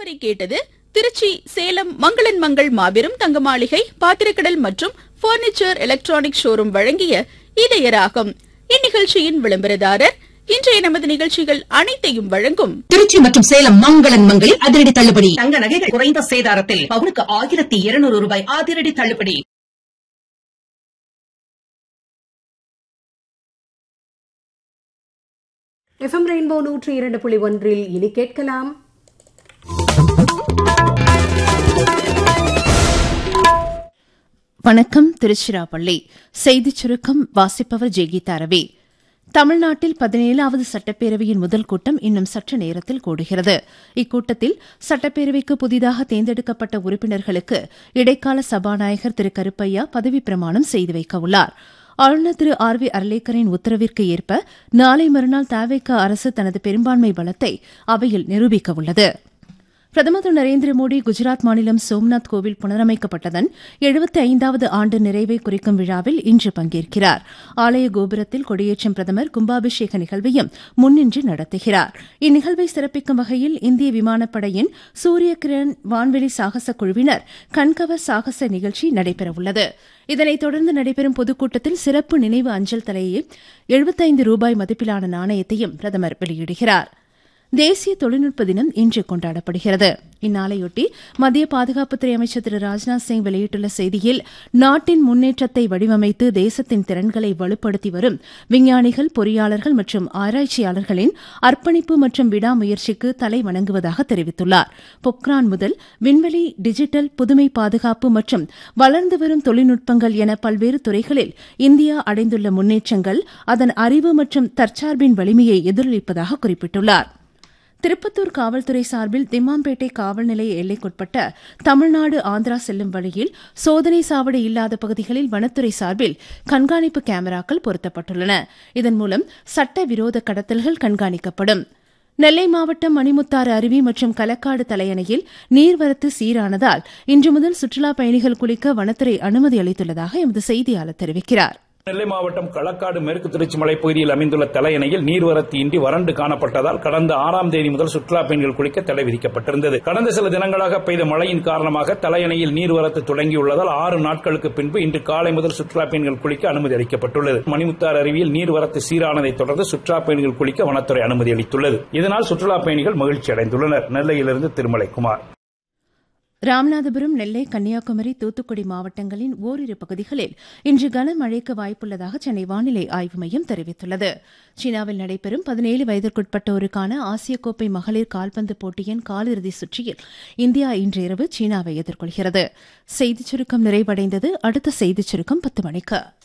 இதுவரை கேட்டது திருச்சி சேலம் மங்களன் மங்கள் மாபெரும் தங்க மாளிகை பாத்திரக்கடல் மற்றும் பர்னிச்சர் எலக்ட்ரானிக் ஷோரூம் வழங்கிய இதயராகம் இந்நிகழ்ச்சியின் விளம்பரதாரர் இன்றைய நமது நிகழ்ச்சிகள் அனைத்தையும் வழங்கும் திருச்சி மற்றும் சேலம் மங்களன் மங்களில் அதிரடி தள்ளுபடி தங்க நகைகள் குறைந்த சேதாரத்தில் பவுனுக்கு ஆயிரத்தி இருநூறு ரூபாய் அதிரடி தள்ளுபடி எஃப்எம் ரெயின்போ நூற்றி இரண்டு புள்ளி ஒன்றில் இனி கேட்கலாம் வணக்கம் திருச்சிராப்பள்ளி செய்திச் சுருக்கம் வாசிப்பவர் ஜெய்கீதா ரவி தமிழ்நாட்டில் பதினேழாவது சட்டப்பேரவையின் முதல் கூட்டம் இன்னும் சற்று நேரத்தில் கூடுகிறது இக்கூட்டத்தில் சட்டப்பேரவைக்கு புதிதாக தேர்ந்தெடுக்கப்பட்ட உறுப்பினர்களுக்கு இடைக்கால சபாநாயகர் திரு கருப்பையா பதவிப் பிரமாணம் செய்து வைக்க உள்ளார் ஆளுநர் திரு ஆர் வி அர்லேக்கரின் உத்தரவிற்கு ஏற்ப நாளை மறுநாள் தவிக அரசு தனது பெரும்பான்மை பலத்தை அவையில் நிரூபிக்க உள்ளது பிரதமர் திரு நரேந்திர மோடி குஜராத் மாநிலம் சோம்நாத் கோவில் புனரமைக்கப்பட்டதன் எழுபத்தி ஐந்தாவது ஆண்டு நிறைவை குறிக்கும் விழாவில் இன்று பங்கேற்கிறார் ஆலய கோபுரத்தில் கொடியேற்றும் பிரதமர் கும்பாபிஷேக நிகழ்வையும் முன்னின்று நடத்துகிறார் இந்நிகழ்வை சிறப்பிக்கும் வகையில் இந்திய விமானப்படையின் சூரிய கிரண் வான்வெளி சாகச குழுவினர் கண்கவர் சாகச நிகழ்ச்சி நடைபெறவுள்ளது இதனைத் தொடர்ந்து நடைபெறும் பொதுக்கூட்டத்தில் சிறப்பு நினைவு அஞ்சல் தலையை எழுபத்தைந்து ரூபாய் மதிப்பிலான நாணயத்தையும் பிரதமர் வெளியிடுகிறார் தேசிய தொழில்நுட்ப தினம் இன்று கொண்டாடப்படுகிறது இந்நாளையொட்டி மத்திய பாதுகாப்புத்துறை அமைச்சர் திரு ராஜ்நாத் சிங் வெளியிட்டுள்ள செய்தியில் நாட்டின் முன்னேற்றத்தை வடிவமைத்து தேசத்தின் திறன்களை வலுப்படுத்தி வரும் விஞ்ஞானிகள் பொறியாளர்கள் மற்றும் ஆராய்ச்சியாளர்களின் அர்ப்பணிப்பு மற்றும் விடாமுயற்சிக்கு தலை வணங்குவதாக தெரிவித்துள்ளார் பொக்ரான் முதல் விண்வெளி டிஜிட்டல் புதுமை பாதுகாப்பு மற்றும் வளர்ந்து வரும் தொழில்நுட்பங்கள் என பல்வேறு துறைகளில் இந்தியா அடைந்துள்ள முன்னேற்றங்கள் அதன் அறிவு மற்றும் தற்சார்பின் வலிமையை எதிரொலிப்பதாக குறிப்பிட்டுள்ளார் திருப்பத்தூர் காவல்துறை சார்பில் திம்மாம்பேட்டை காவல் நிலைய எல்லைக்குட்பட்ட தமிழ்நாடு ஆந்திரா செல்லும் வழியில் சோதனை சாவடி இல்லாத பகுதிகளில் வனத்துறை சார்பில் கண்காணிப்பு கேமராக்கள் பொருத்தப்பட்டுள்ளன இதன் மூலம் சட்ட விரோத கடத்தல்கள் கண்காணிக்கப்படும் நெல்லை மாவட்டம் மணிமுத்தாறு அருவி மற்றும் களக்காடு தலையணையில் நீர்வரத்து சீரானதால் இன்று முதல் சுற்றுலாப் பயணிகள் குளிக்க வனத்துறை அனுமதி அளித்துள்ளதாக எமது செய்தியாளர் தெரிவிக்கிறார் நெல்லை மாவட்டம் களக்காடு மேற்கு திருச்சி மலைப்பகுதியில் அமைந்துள்ள தலையணையில் நீர்வரத்து இன்றி வறண்டு காணப்பட்டதால் கடந்த ஆறாம் தேதி முதல் சுற்றுலா பயணிகள் குளிக்க தடை விதிக்கப்பட்டிருந்தது கடந்த சில தினங்களாக பெய்த மழையின் காரணமாக தலையணையில் நீர்வரத்து தொடங்கியுள்ளதால் ஆறு நாட்களுக்கு பின்பு இன்று காலை முதல் சுற்றுலா பயணிகள் குளிக்க அனுமதி அளிக்கப்பட்டுள்ளது மணிமுத்தாறு அருவியில் நீர்வரத்து சீரானதைத் தொடர்ந்து சுற்றுலா பயணிகள் குளிக்க வனத்துறை அனுமதி அளித்துள்ளது இதனால் சுற்றுலா பயணிகள் மகிழ்ச்சி அடைந்துள்ளனர் நெல்லையிலிருந்து திருமலைக்குமார் ராமநாதபுரம் நெல்லை கன்னியாகுமரி தூத்துக்குடி மாவட்டங்களின் ஓரிரு பகுதிகளில் இன்று கனமழைக்கு வாய்ப்புள்ளதாக சென்னை வானிலை ஆய்வு மையம் தெரிவித்துள்ளது சீனாவில் நடைபெறும் பதினேழு வயதிற்குட்பட்டோருக்கான ஆசிய கோப்பை மகளிர் கால்பந்து போட்டியின் காலிறுதி சுற்றில் இந்தியா இன்று இரவு சீனாவை எதிர்கொள்கிறது செய்திச் சுருக்கம் நிறைவடைந்தது அடுத்த செய்திச் சுருக்கம் பத்து மணிக்கு